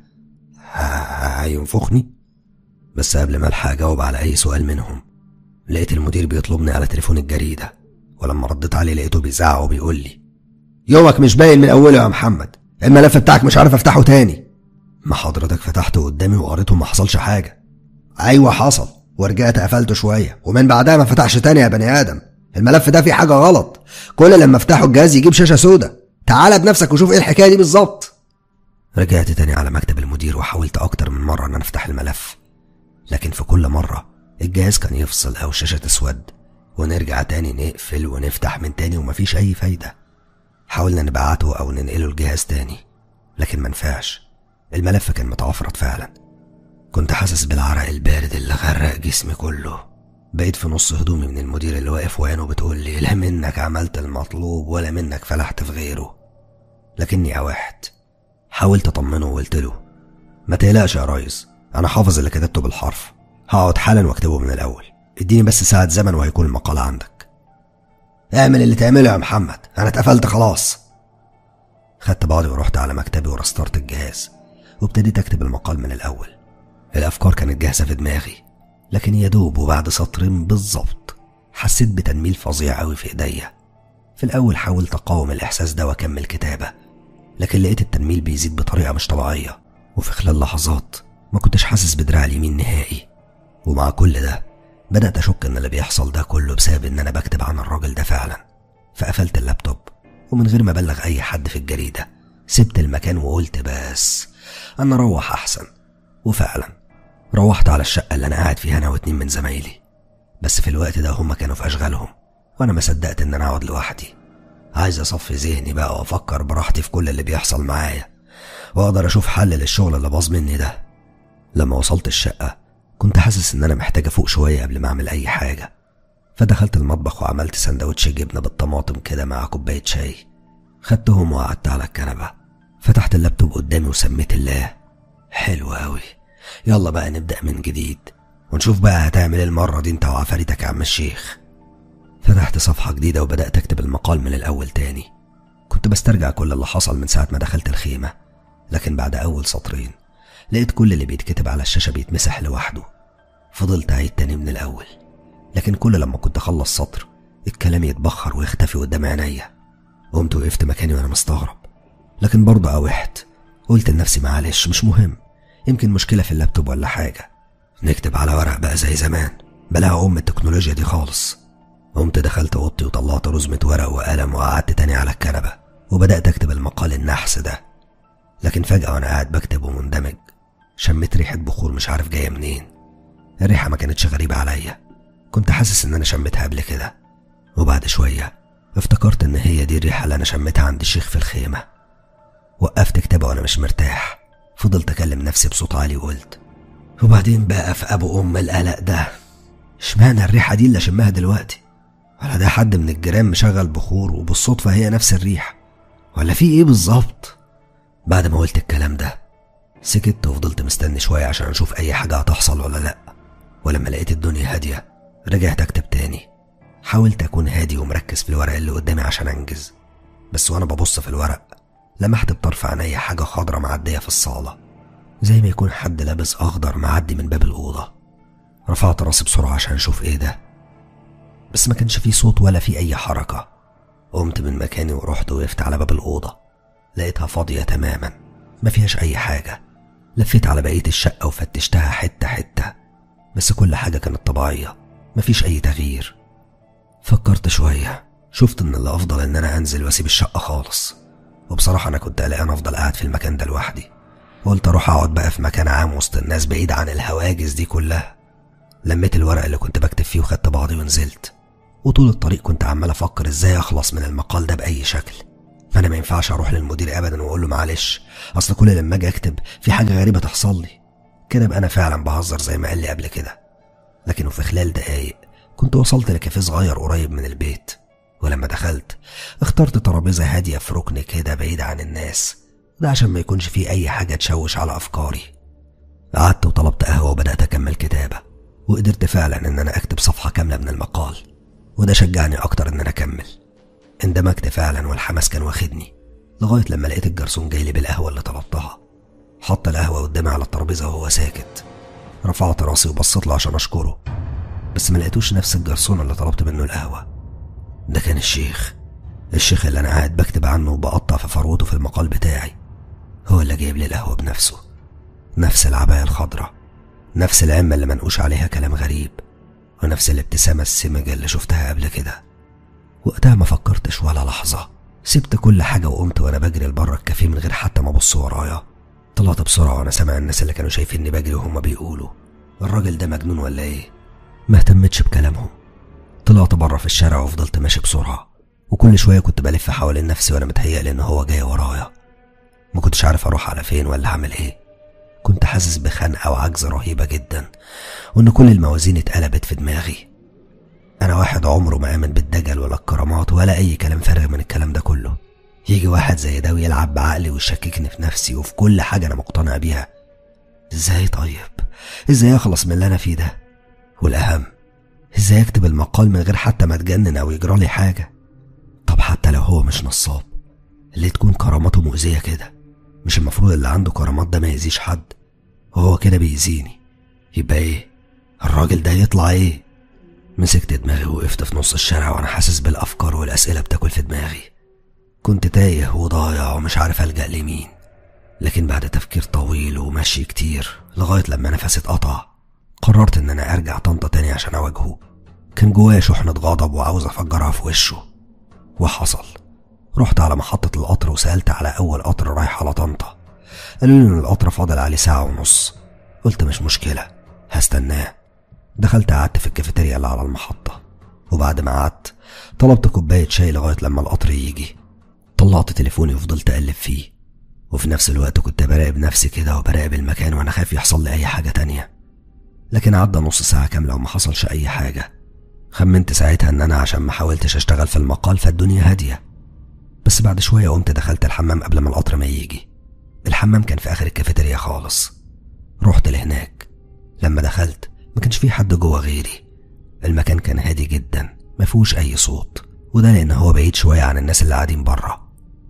هينفخني بس قبل ما الحق أجاوب على أي سؤال منهم لقيت المدير بيطلبني على تليفون الجريدة ولما رديت عليه لقيته بيزعق وبيقول لي يومك مش باين من أوله يا محمد الملف بتاعك مش عارف أفتحه تاني ما حضرتك فتحته قدامي وقريته ما حصلش حاجة أيوة حصل ورجعت قفلته شوية ومن بعدها ما فتحش تاني يا بني آدم الملف ده فيه حاجة غلط كل لما افتحه الجهاز يجيب شاشة سودة تعال بنفسك وشوف ايه الحكاية دي بالظبط رجعت تاني على مكتب المدير وحاولت أكتر من مرة إن أنا أفتح الملف لكن في كل مرة الجهاز كان يفصل أو الشاشة تسود ونرجع تاني نقفل ونفتح من تاني ومفيش أي فايدة حاولنا نبعته أو ننقله الجهاز تاني لكن منفعش الملف كان متعفرت فعلا كنت حاسس بالعرق البارد اللي غرق جسمي كله بقيت في نص هدومي من المدير اللي واقف وعينه بتقول لي لا منك عملت المطلوب ولا منك فلحت في غيره لكني أوحت حاولت أطمنه وقلت له ما تقلقش يا ريس أنا حافظ اللي كتبته بالحرف هقعد حالا واكتبه من الأول اديني بس ساعة زمن وهيكون المقال عندك اعمل اللي تعمله يا محمد أنا اتقفلت خلاص خدت بعضي ورحت على مكتبي ورسترت الجهاز وابتديت أكتب المقال من الأول الأفكار كانت جاهزة في دماغي لكن يا دوب وبعد سطرين بالظبط حسيت بتنميل فظيع أوي في إيديا في الأول حاولت أقاوم الإحساس ده وأكمل كتابة لكن لقيت التنميل بيزيد بطريقة مش طبيعية وفي خلال لحظات ما كنتش حاسس بدراع اليمين نهائي ومع كل ده بدأت أشك إن اللي بيحصل ده كله بسبب إن أنا بكتب عن الراجل ده فعلا فقفلت اللابتوب ومن غير ما أبلغ أي حد في الجريدة سبت المكان وقلت بس أنا أروح أحسن وفعلا روحت على الشقة اللي أنا قاعد فيها أنا واتنين من زمايلي بس في الوقت ده هما كانوا في أشغالهم وأنا ما صدقت إن أنا أقعد لوحدي عايز أصفي ذهني بقى وأفكر براحتي في كل اللي بيحصل معايا وأقدر أشوف حل للشغل اللي باظ مني ده لما وصلت الشقة كنت حاسس إن أنا محتاج أفوق شوية قبل ما أعمل أي حاجة فدخلت المطبخ وعملت سندوتش جبنة بالطماطم كده مع كوباية شاي خدتهم وقعدت على الكنبة فتحت اللابتوب قدامي وسميت الله حلو أوي يلا بقى نبدأ من جديد ونشوف بقى هتعمل المرة دي انت وعفاريتك يا عم الشيخ فتحت صفحة جديدة وبدأت أكتب المقال من الأول تاني كنت بسترجع كل اللي حصل من ساعة ما دخلت الخيمة لكن بعد أول سطرين لقيت كل اللي بيتكتب على الشاشة بيتمسح لوحده فضلت أعيد تاني من الأول لكن كل لما كنت أخلص سطر الكلام يتبخر ويختفي قدام عينيا قمت وقفت مكاني وأنا مستغرب لكن برضه أوحت قلت لنفسي معلش مش مهم يمكن مشكلة في اللابتوب ولا حاجة نكتب على ورق بقى زي زمان بلاها أم التكنولوجيا دي خالص قمت دخلت أوضتي وطلعت رزمة ورق وقلم وقعدت تاني على الكنبة وبدأت أكتب المقال النحس ده لكن فجأة وأنا قاعد بكتب ومندمج شميت ريحة بخور مش عارف جاية منين الريحة ما كانتش غريبة عليا كنت حاسس إن أنا شميتها قبل كده وبعد شوية افتكرت ان هي دي الريحة اللي انا شميتها عند الشيخ في الخيمة وقفت كتابة وانا مش مرتاح فضلت اكلم نفسي بصوت عالي وقلت وبعدين بقى في ابو ام القلق ده اشمعنى الريحة دي اللي اشمها دلوقتي ولا ده حد من الجيران مشغل بخور وبالصدفة هي نفس الريحة ولا في ايه بالظبط بعد ما قلت الكلام ده سكت وفضلت مستني شوية عشان أشوف أي حاجة هتحصل ولا لأ ولما لقيت الدنيا هادية رجعت أكتب تاني حاولت أكون هادي ومركز في الورق اللي قدامي عشان أنجز بس وأنا ببص في الورق لمحت بطرف عينيا حاجة خضرة معدية في الصالة زي ما يكون حد لابس أخضر معدي من باب الأوضة رفعت راسي بسرعة عشان أشوف إيه ده بس ما كانش فيه صوت ولا فيه أي حركة قمت من مكاني ورحت وقفت على باب الأوضة لقيتها فاضية تماما ما فيهاش أي حاجة لفيت على بقية الشقة وفتشتها حتة حتة بس كل حاجة كانت طبيعية مفيش أي تغيير فكرت شوية شفت إن اللي أفضل إن أنا أنزل وأسيب الشقة خالص وبصراحة أنا كنت قلقان أفضل قاعد في المكان ده لوحدي قلت أروح أقعد بقى في مكان عام وسط الناس بعيد عن الهواجس دي كلها لميت الورق اللي كنت بكتب فيه وخدت بعضي ونزلت وطول الطريق كنت عمال أفكر إزاي أخلص من المقال ده بأي شكل فأنا ما ينفعش أروح للمدير أبدا وأقول له معلش أصل كل لما أجي أكتب في حاجة غريبة تحصل لي كده بقى أنا فعلا بهزر زي ما قال لي قبل كده لكن في خلال دقايق كنت وصلت لكافيه صغير قريب من البيت ولما دخلت اخترت ترابيزة هادية في ركن كده بعيد عن الناس ده عشان ما يكونش فيه أي حاجة تشوش على أفكاري قعدت وطلبت قهوة وبدأت أكمل كتابة وقدرت فعلا إن أنا أكتب صفحة كاملة من المقال وده شجعني أكتر إن أنا أكمل اندمجت فعلا والحماس كان واخدني لغاية لما لقيت الجرسون جاي لي بالقهوة اللي طلبتها حط القهوة قدامي على الترابيزة وهو ساكت رفعت راسي وبصيت له عشان أشكره بس ما لقيتوش نفس الجرسون اللي طلبت منه القهوة ده كان الشيخ الشيخ اللي أنا قاعد بكتب عنه وبقطع في فروته في المقال بتاعي هو اللي جايب لي القهوة بنفسه نفس العباية الخضراء نفس العمة اللي منقوش عليها كلام غريب ونفس الابتسامة السمجة اللي شفتها قبل كده وقتها ما فكرتش ولا لحظة سبت كل حاجة وقمت وأنا بجري لبره الكافيه من غير حتى ما أبص ورايا طلعت بسرعة وأنا سامع الناس اللي كانوا شايفيني بجري وهما بيقولوا الراجل ده مجنون ولا إيه ما اهتمتش بكلامهم طلعت بره في الشارع وفضلت ماشي بسرعة وكل شوية كنت بلف حوالين نفسي وأنا متهيألي إن هو جاي ورايا ما كنتش عارف أروح على فين ولا هعمل إيه كنت حاسس بخنقة وعجز رهيبة جدا وإن كل الموازين اتقلبت في دماغي أنا واحد عمره ما آمن بالدجل ولا الكرامات ولا أي كلام فارغ من الكلام ده كله يجي واحد زي ده ويلعب بعقلي ويشككني في نفسي وفي كل حاجة أنا مقتنع بيها إزاي طيب إزاي أخلص من اللي أنا فيه ده والأهم إزاي أكتب المقال من غير حتى ما أتجنن أو يجرالي حاجة طب حتى لو هو مش نصاب اللي تكون كراماته مؤذية كده مش المفروض اللي عنده كرامات ده ما يأذيش حد وهو كده بيأذيني يبقى ايه الراجل ده يطلع ايه مسكت دماغي ووقفت في نص الشارع وانا حاسس بالافكار والاسئله بتاكل في دماغي كنت تايه وضايع ومش عارف الجا لمين لكن بعد تفكير طويل ومشي كتير لغايه لما نفسي اتقطع قررت ان انا ارجع طنطا تاني عشان اواجهه كان جوايا شحنة غضب وعاوز افجرها في وشه وحصل رحت على محطة القطر وسألت على أول قطر رايح على طنطا قالوا لي إن القطر فاضل عليه ساعة ونص قلت مش مشكلة هستناه دخلت قعدت في الكافيتيريا اللي على المحطة وبعد ما قعدت طلبت كوباية شاي لغاية لما القطر يجي طلعت تليفوني وفضلت أقلب فيه وفي نفس الوقت كنت براقب نفسي كده وبراقب المكان وأنا خايف يحصل لي أي حاجة تانية لكن عدى نص ساعة كاملة وما حصلش أي حاجة خمنت ساعتها إن أنا عشان ما حاولتش أشتغل في المقال فالدنيا هادية بس بعد شوية قمت دخلت الحمام قبل ما القطر ما يجي الحمام كان في آخر الكافيتيريا خالص رحت لهناك لما دخلت ما كانش في حد جوه غيري المكان كان هادي جدا ما فيهوش أي صوت وده لأن هو بعيد شوية عن الناس اللي قاعدين بره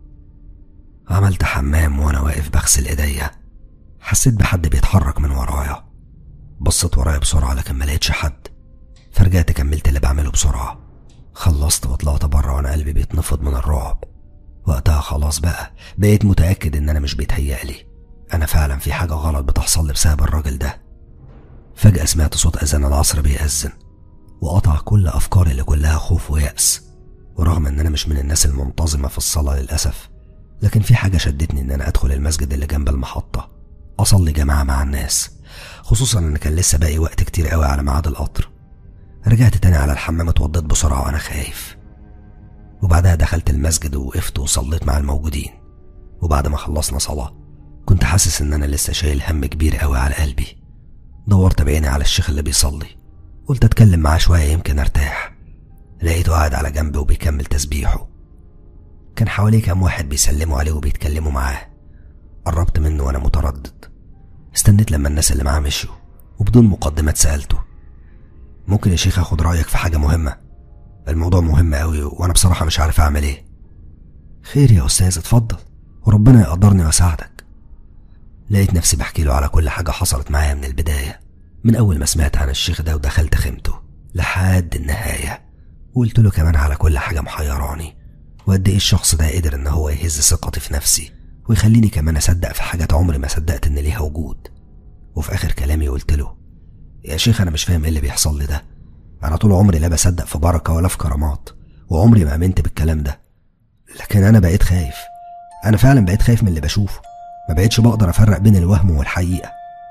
عملت حمام وأنا واقف بغسل إيديا حسيت بحد بيتحرك من ورايا بصيت ورايا بسرعة لكن ما لقيتش حد فرجعت كملت اللي بعمله بسرعة خلصت وطلعت بره وأنا قلبي بيتنفض من الرعب وقتها خلاص بقى بقيت متأكد إن أنا مش بيتهيألي أنا فعلا في حاجة غلط بتحصل لي بسبب الراجل ده فجأة سمعت صوت أذان العصر بيأذن وقطع كل أفكاري اللي كلها خوف ويأس ورغم إن أنا مش من الناس المنتظمة في الصلاة للأسف لكن في حاجة شدتني إن أنا أدخل المسجد اللي جنب المحطة أصلي جماعة مع الناس خصوصا إن كان لسه باقي وقت كتير قوي على ميعاد القطر رجعت تاني على الحمام اتوضيت بسرعة وأنا خايف وبعدها دخلت المسجد ووقفت وصليت مع الموجودين وبعد ما خلصنا صلاة كنت حاسس إن أنا لسه شايل هم كبير قوي على قلبي دورت بعيني على الشيخ اللي بيصلي قلت أتكلم معاه شوية يمكن أرتاح لقيته قاعد على جنبي وبيكمل تسبيحه كان حواليه كام واحد بيسلموا عليه وبيتكلموا معاه قربت منه وأنا متردد استنيت لما الناس اللي معاه مشوا وبدون مقدمة سألته ممكن يا شيخ اخد رأيك في حاجة مهمة الموضوع مهم قوي وانا بصراحة مش عارف اعمل ايه خير يا استاذ اتفضل وربنا يقدرني ويساعدك لقيت نفسي بحكي له على كل حاجة حصلت معايا من البداية من أول ما سمعت عن الشيخ ده ودخلت خيمته لحد النهاية وقلت له كمان على كل حاجة محيراني وقد إيه الشخص ده قدر إن هو يهز ثقتي في نفسي ويخليني كمان أصدق في حاجات عمري ما صدقت إن ليها وجود وفي آخر كلامي قلت له يا شيخ أنا مش فاهم إيه اللي بيحصل لي ده أنا طول عمري لا بصدق في بركة ولا في كرامات وعمري ما آمنت بالكلام ده لكن أنا بقيت خايف أنا فعلا بقيت خايف من اللي بشوفه ما بقيتش بقدر أفرق بين الوهم والحقيقة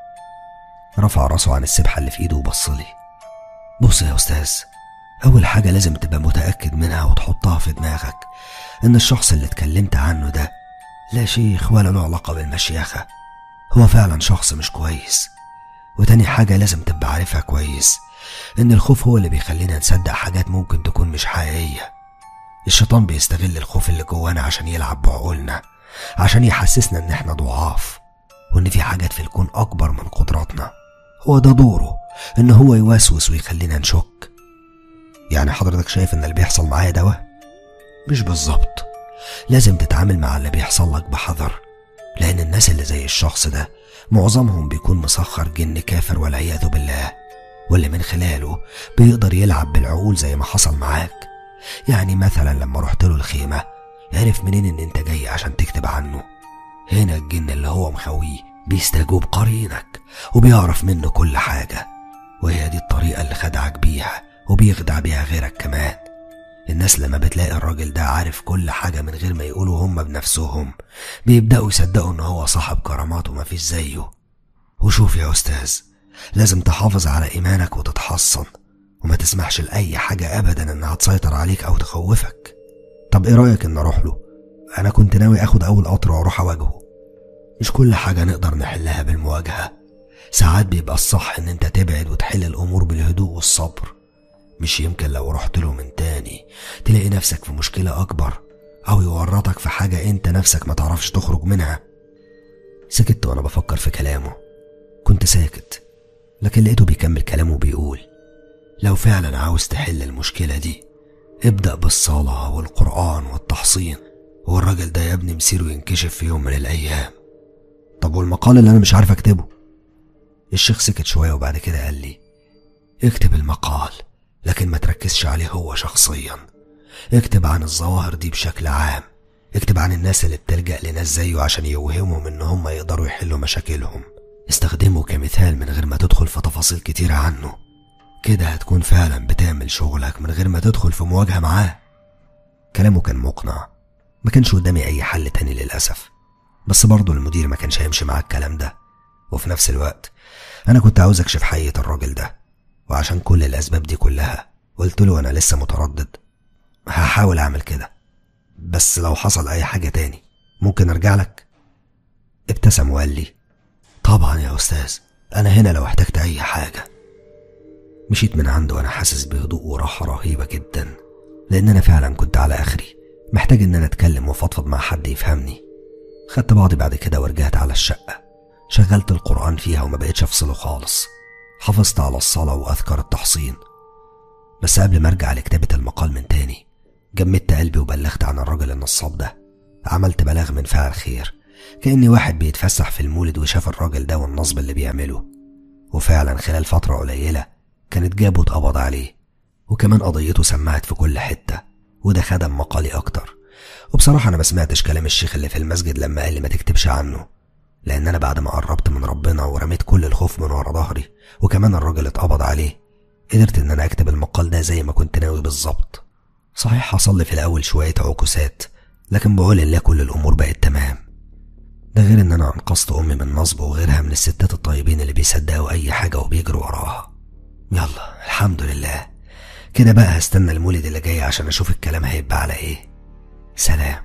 رفع راسه عن السبحة اللي في إيده وبصلي بص يا أستاذ أول حاجة لازم تبقى متأكد منها وتحطها في دماغك إن الشخص اللي اتكلمت عنه ده لا شيخ ولا له علاقة بالمشيخة هو فعلا شخص مش كويس وتاني حاجة لازم تبقى عارفها كويس إن الخوف هو اللي بيخلينا نصدق حاجات ممكن تكون مش حقيقية الشيطان بيستغل الخوف اللي جوانا عشان يلعب بعقولنا عشان يحسسنا إن إحنا ضعاف وإن في حاجات في الكون أكبر من قدراتنا هو ده دوره إن هو يوسوس ويخلينا نشك يعني حضرتك شايف إن اللي بيحصل معايا ده وهم؟ مش بالظبط لازم تتعامل مع اللي بيحصل لك بحذر لأن الناس اللي زي الشخص ده معظمهم بيكون مسخر جن كافر والعياذ بالله واللي من خلاله بيقدر يلعب بالعقول زي ما حصل معاك يعني مثلا لما رحت له الخيمة عرف منين ان انت جاي عشان تكتب عنه هنا الجن اللي هو مخويه بيستجوب قرينك وبيعرف منه كل حاجة وهي دي الطريقة اللي خدعك بيها وبيخدع بيها غيرك كمان الناس لما بتلاقي الراجل ده عارف كل حاجة من غير ما يقولوا هم بنفسهم بيبدأوا يصدقوا إن هو صاحب كرامات ومفيش زيه وشوف يا أستاذ لازم تحافظ على إيمانك وتتحصن وما تسمحش لأي حاجة أبدا إنها تسيطر عليك أو تخوفك طب إيه رأيك إن أروح له؟ أنا كنت ناوي أخد أول قطر وأروح أواجهه مش كل حاجة نقدر نحلها بالمواجهة ساعات بيبقى الصح إن أنت تبعد وتحل الأمور بالهدوء والصبر مش يمكن لو رحت له من تاني تلاقي نفسك في مشكلة أكبر أو يورطك في حاجة أنت نفسك ما تعرفش تخرج منها سكت وأنا بفكر في كلامه كنت ساكت لكن لقيته بيكمل كلامه وبيقول لو فعلا عاوز تحل المشكلة دي ابدأ بالصلاة والقرآن والتحصين والراجل ده يا ابني مصيره ينكشف في يوم من الأيام طب والمقال اللي أنا مش عارف أكتبه الشيخ سكت شوية وبعد كده قال لي اكتب المقال لكن ما تركزش عليه هو شخصيا اكتب عن الظواهر دي بشكل عام اكتب عن الناس اللي بتلجأ لناس زيه عشان يوهمهم ان هم يقدروا يحلوا مشاكلهم استخدمه كمثال من غير ما تدخل في تفاصيل كتيرة عنه كده هتكون فعلا بتعمل شغلك من غير ما تدخل في مواجهة معاه كلامه كان مقنع ما كانش قدامي اي حل تاني للأسف بس برضه المدير ما كانش هيمشي معاه الكلام ده وفي نفس الوقت انا كنت عاوز اكشف حقيقة الراجل ده وعشان كل الأسباب دي كلها قلت له أنا لسه متردد هحاول أعمل كده بس لو حصل أي حاجة تاني ممكن أرجع لك ابتسم وقال لي طبعا يا أستاذ أنا هنا لو احتجت أي حاجة مشيت من عنده وأنا حاسس بهدوء وراحة رهيبة جدا لأن أنا فعلا كنت على آخري محتاج إن أنا أتكلم وأفضفض مع حد يفهمني خدت بعضي بعد كده ورجعت على الشقة شغلت القرآن فيها وما بقتش أفصله خالص حافظت على الصلاة وأذكار التحصين بس قبل ما أرجع لكتابة المقال من تاني جمدت قلبي وبلغت عن الراجل النصاب ده عملت بلاغ من فعل خير كأني واحد بيتفسح في المولد وشاف الراجل ده والنصب اللي بيعمله وفعلا خلال فترة قليلة كانت جابه اتقبض عليه وكمان قضيته سمعت في كل حتة وده خدم مقالي أكتر وبصراحة أنا ما سمعتش كلام الشيخ اللي في المسجد لما قال لي ما تكتبش عنه لأن أنا بعد ما قربت من ربنا ورميت كل الخوف من ورا ظهري وكمان الراجل اتقبض عليه قدرت إن أنا أكتب المقال ده زي ما كنت ناوي بالظبط صحيح حصل لي في الأول شوية عكوسات لكن بقول الله كل الأمور بقت تمام ده غير إن أنا أنقذت أمي من نصب وغيرها من الستات الطيبين اللي بيصدقوا أي حاجة وبيجروا وراها يلا الحمد لله كده بقى هستنى المولد اللي جاي عشان اشوف الكلام هيبقى على ايه سلام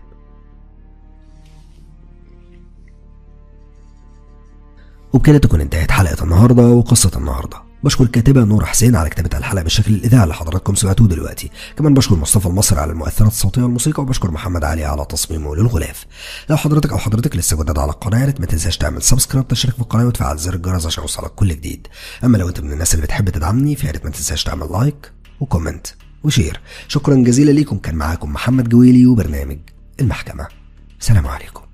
وبكده تكون انتهت حلقة النهاردة وقصة النهاردة بشكر الكاتبة نور حسين على كتابة الحلقة بالشكل الإذاعي اللي حضراتكم سمعتوه دلوقتي كمان بشكر مصطفى المصري على المؤثرات الصوتية والموسيقى وبشكر محمد علي على تصميمه للغلاف لو حضرتك أو حضرتك لسه جداد على القناة يا ريت ما تنساش تعمل سبسكرايب تشترك في القناة وتفعل زر الجرس عشان يوصلك كل جديد أما لو أنت من الناس اللي بتحب تدعمني فيا ريت ما تنساش تعمل لايك وكومنت وشير شكرا جزيلا ليكم كان معاكم محمد جويلي وبرنامج المحكمة سلام عليكم